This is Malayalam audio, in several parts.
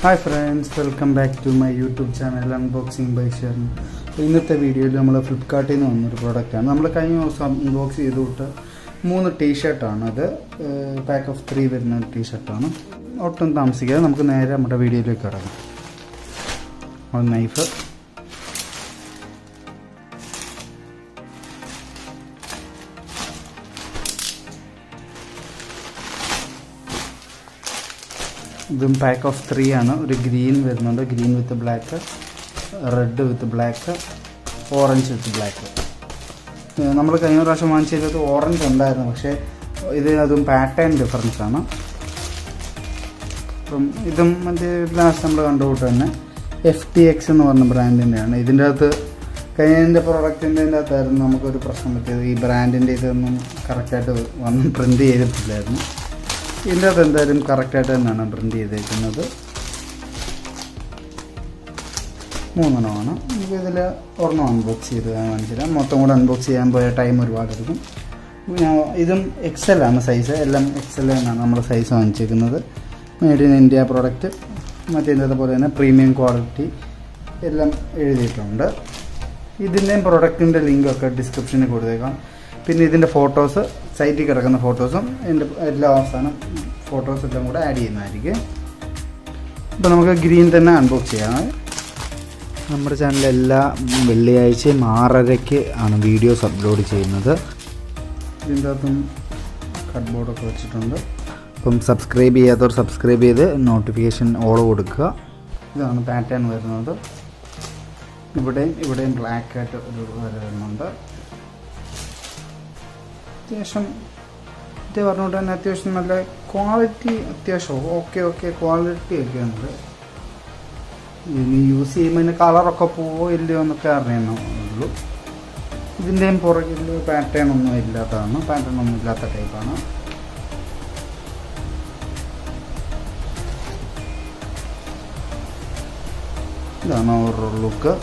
hi friends welcome back to my YouTube channel unboxing by Sherin അപ്പോൾ ഇന്നത്തെ വീഡിയോയിൽ നമ്മൾ ഫ്ലിപ്കാർട്ടിൽ നിന്ന് വന്നൊരു പ്രോഡക്റ്റാണ് നമ്മൾ കഴിഞ്ഞ ദിവസം അൺബോക്സ് ചെയ്ത് വിട്ട് മൂന്ന് ടീഷർട്ടാണ് അത് പാക്ക് ഓഫ് ത്രീ വരുന്ന ടീഷർട്ടാണ് ഒട്ടും താമസിക്കാതെ നമുക്ക് നേരെ നമ്മുടെ വീഡിയോയിലേക്ക് കിടക്കാം ഒരു നൈഫ് ഇതും പാക്ക് ഓഫ് ത്രീ ആണ് ഒരു ഗ്രീൻ വരുന്നുണ്ട് green with black red with black orange with black നമ്മൾ കഴിഞ്ഞ പ്രാവശ്യം വാങ്ങിച്ചത് ഓറഞ്ച് ഉണ്ടായിരുന്നു പക്ഷേ ഇത് അതും പാറ്റേൺ ഡിഫറൻസ് ആണ് അപ്പം ഇതും മറ്റേ ലാസ്റ്റ് നമ്മൾ കണ്ടുകൂട്ട് തന്നെ എഫ് ടി എക്സ് എന്ന് പറഞ്ഞ ബ്രാൻഡിൻ്റെയാണ് ഇതിൻ്റെ അകത്ത് കഴിഞ്ഞതിൻ്റെ പ്രോഡക്റ്റിൻ്റെ അകത്തായിരുന്നു നമുക്കൊരു പ്രശ്നം പറ്റിയത് ഈ ബ്രാൻഡിൻ്റെ ഇതൊന്നും കറക്റ്റായിട്ട് വന്ന് പ്രിൻറ്റ് ചെയ്തിട്ടില്ലായിരുന്നു ഇതിൻ്റെ അകത്ത് എന്തായാലും കറക്റ്റായിട്ട് തന്നെയാണ് പ്രിൻറ്റ് ചെയ്തേക്കുന്നത് മൂന്നെണ്ണമാണ് നമുക്ക് ഇതിൽ ഒരെണ്ണം അൺബോക്സ് ചെയ്ത് ഞാൻ കാണിച്ചില്ല മൊത്തം കൂടെ അൺബോക്സ് ചെയ്യാൻ പോയ ടൈം ഒരുപാട് എടുക്കും ഇതും എക്സൽ ആണ് സൈസ് എല്ലാം എക്സൽ തന്നെയാണ് നമ്മൾ സൈസ് വാങ്ങിച്ചേക്കുന്നത് മെയ്ഡ് ഇൻ ഇന്ത്യ പ്രോഡക്റ്റ് മറ്റേ പോലെ തന്നെ പ്രീമിയം ക്വാളിറ്റി എല്ലാം എഴുതിയിട്ടുണ്ട് ഇതിൻ്റെയും പ്രൊഡക്റ്റിൻ്റെ ലിങ്കൊക്കെ ഡിസ്ക്രിപ്ഷനിൽ കൊടുത്തേക്കാം പിന്നെ ഇതിൻ്റെ ഫോട്ടോസ് സൈറ്റിൽ കിടക്കുന്ന ഫോട്ടോസും എൻ്റെ എല്ലാ അവസാനം ഫോട്ടോസ് എല്ലാം കൂടെ ആഡ് ചെയ്യുന്നതായിരിക്കും അപ്പോൾ നമുക്ക് ഗ്രീൻ തന്നെ അൺബോക്സ് ചെയ്യാം നമ്മുടെ ചാനലിൽ എല്ലാ വെള്ളിയാഴ്ചയും ആറരയ്ക്ക് ആണ് വീഡിയോസ് അപ്ലോഡ് ചെയ്യുന്നത് ഇതിൻ്റെ അകത്തും കട്ട്ബോർഡൊക്കെ വെച്ചിട്ടുണ്ട് അപ്പം സബ്സ്ക്രൈബ് ചെയ്യാത്തവർ സബ്സ്ക്രൈബ് ചെയ്ത് നോട്ടിഫിക്കേഷൻ ഓൾ കൊടുക്കുക ഇതാണ് പാറ്റേൺ വരുന്നത് ഇവിടെയും ഇവിടെയും ബ്ലാക്ക് ആയിട്ട് ഒരു വരുന്നുണ്ട് അത്യാവശ്യം ഇത് പറഞ്ഞുകൊണ്ട് തന്നെ അത്യാവശ്യം നല്ല ക്വാളിറ്റി അത്യാവശ്യം ഓക്കെ ഓക്കെ ക്വാളിറ്റി ഒക്കെ ഉണ്ട് ഇനി യൂസ് ചെയ്യുമ്പോൾ ഇതിന് കളറൊക്കെ പോവോ ഇല്ലയോ എന്നൊക്കെ അറിയണുള്ളൂ ഇതിൻ്റെയും പുറകിൽ പാറ്റേൺ ഒന്നും ഇല്ലാത്തതാണ് പാറ്റേൺ ഒന്നും ഇല്ലാത്ത ടൈപ്പാണ് ഇതാണ് ഒരു ലുക്ക്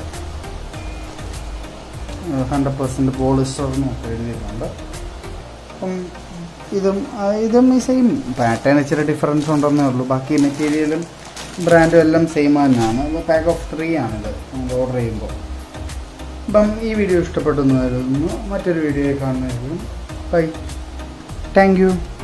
ഹൺഡ്രഡ് പെർസെൻറ്റ് പോളിസ്റ്റർ എന്നൊക്കെ എഴുതിയിട്ടുണ്ട് അപ്പം ഇതും ഇതും ഈ സെയിം പാറ്റേൺ ഇച്ചിരി ഡിഫറൻസ് ഉണ്ടെന്നേ ഉള്ളൂ ബാക്കി മെറ്റീരിയലും ബ്രാൻഡും എല്ലാം സെയിം തന്നെയാണ് പാക്ക് ഓഫ് ത്രീ ആണിത് നമ്മൾ ഓർഡർ ചെയ്യുമ്പോൾ അപ്പം ഈ വീഡിയോ ഇഷ്ടപ്പെട്ടെന്ന് കരുതുന്നു മറ്റൊരു വീഡിയോ കാണുന്നതായിരിക്കും ബൈ താങ്ക് യു